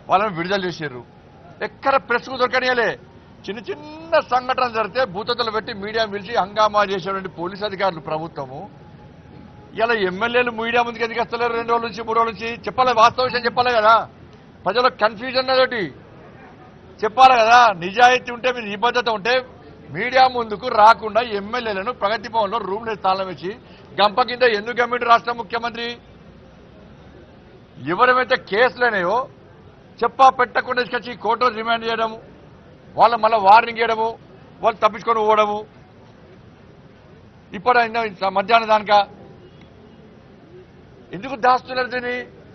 వాళ్ళని విడుదల చేశారు ఎక్కడ ప్రెస్కు దొరకనియలే చిన్న చిన్న సంఘటనలు జరిగితే భూతతలు పెట్టి మీడియా పిలిచి హంగామా చేసేటువంటి పోలీస్ అధికారులు ప్రభుత్వము ఇలా ఎమ్మెల్యేలు మీడియా ముందుకు ఎందుకు వస్తలేరు రెండు రోజుల నుంచి మూడు రోజుల నుంచి చెప్పాలి వాస్తవ విషయం చెప్పాలి కదా ప్రజలకు కన్ఫ్యూజన్ అదొకటి చెప్పాలి కదా నిజాయితీ ఉంటే మీ నిబద్ధత ఉంటే మీడియా ముందుకు రాకుండా ఎమ్మెల్యేలను ప్రగతి భవన్లో రూమ్లో తాళం వేసి గంప కింద ఎందుకు గమ్మిండు రాష్ట్ర ముఖ్యమంత్రి ఎవరైతే కేసులనేవో చెప్పా పెట్టకుండా తీసుకొచ్చి కోర్టులో రిమాండ్ చేయడము వాళ్ళు మళ్ళీ వార్నింగ్ చేయడము వాళ్ళు తప్పించుకొని పోవడము ఇప్పుడు అయినా ఇంత మధ్యాహ్నం దానిక ఎందుకు దాస్తున్నారు దీన్ని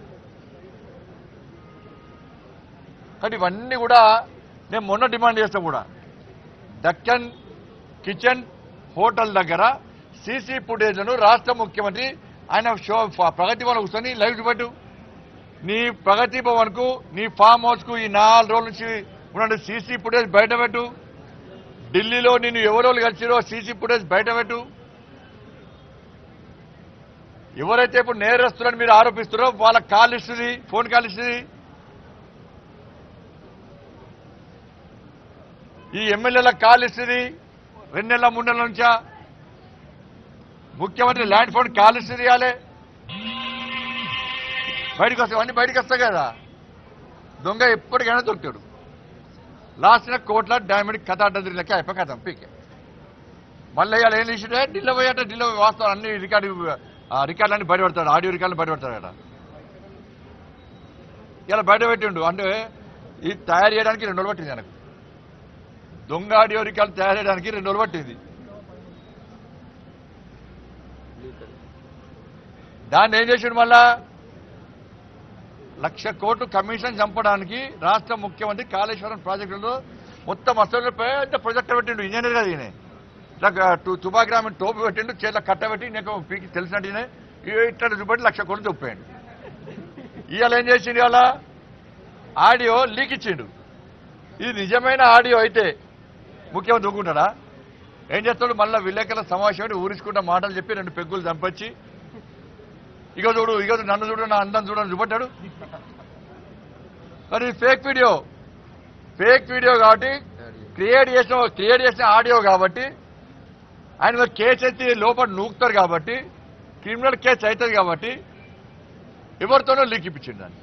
కానీ ఇవన్నీ కూడా నేను మొన్న డిమాండ్ చేస్తా కూడా దక్కన్ కిచెన్ హోటల్ దగ్గర సీసీ ఫుటేజ్లను రాష్ట్ర ముఖ్యమంత్రి ఆయన షో ప్రగతి భవన్ కూర్చొని లైవ్ చూపెట్టు నీ ప్రగతి భవన్ కు నీ ఫామ్ హౌస్ కు ఈ నాలుగు రోజుల నుంచి ఉన్న సీసీ ఫుటేజ్ బయట పెట్టు ఢిల్లీలో నిన్ను ఎవరో కలిసిరో సీసీ ఫుటేజ్ బయట పెట్టు ఎవరైతే ఇప్పుడు నేరస్తులని మీరు ఆరోపిస్తారో వాళ్ళ కాల్ ఇస్తుంది ఫోన్ కాల్ ఇస్తుంది ఈ ఎమ్మెల్యేల కాల్ ఇస్తుంది రెండు నెలల మూడు నెలల నుంచా ముఖ్యమంత్రి ల్యాండ్ ఫోన్ కాల్ ఇస్తుంది ఇవ్వాలి బయటకు వస్తాయి అన్ని బయటకు వస్తాయి కదా దొంగ ఎప్పటికైనా దొరుకుతాడు లాస్ట్ కోట్ల డైమండ్ కథ అడ్డదిరి లెక్క అయిపోయి కథం పీకే మళ్ళీ ఇవాళ ఏం చేసిండే ఢిల్లీ పోయాట ఢిల్లీ వాస్తవం అన్ని రికార్డు రికార్డులు అన్ని బయటపడతాడు ఆడియో రికార్డులు బయటపడతాడు కదా ఇలా బయట పెట్టిండు అంటే ఇది తయారు చేయడానికి రెండు రోజులు పట్టింది నాకు దొంగ ఆడియో రికార్డు తయారు చేయడానికి రెండు రోజులు పట్టింది దాన్ని ఏం చేసిండు మళ్ళా లక్ష కోట్లు కమిషన్ చంపడానికి రాష్ట్ర ముఖ్యమంత్రి కాళేశ్వరం ప్రాజెక్టులో మొత్తం అసలు పెద్ద ప్రాజెక్ట్ పెట్టిండు ఇంజనీర్ కదా ఈయన ఇట్లా టు- తుపాగ్రామం టోపు పెట్టిండు చేతిలో కట్ట పెట్టి నీకు పీకి తెలిసినట్టు ఈయన ఇట్లా చూపెట్టి లక్ష కోట్లు చొప్పాడు ఇవాళ ఏం చేసిండు ఇవాళ ఆడియో లీక్ ఇచ్చిండు ఇది నిజమైన ఆడియో అయితే ముఖ్యమంత్రి ఊరుకుంటాడా ఏం చేస్తాడు మళ్ళీ విలేకరుల సమావేశం పెట్టి ఊరించుకుంటా మాటలు చెప్పి రెండు పెగ్గులు చంపొచ్చి ఇగో చూడు ఇగో చూడు, నన్ను చూడు నా అందం చూడని చూపెట్టాడు మరి ఫేక్ వీడియో ఫేక్ వీడియో కాబట్టి క్రియేట్ చేసిన క్రియేట్ చేసిన ఆడియో కాబట్టి ఆయన మీద కేసు ఎత్తి లోపల నూకుతారు కాబట్టి క్రిమినల్ కేసు అవుతుంది కాబట్టి ఎవరితోనో లీక్ ఇప్పించిండు దాన్ని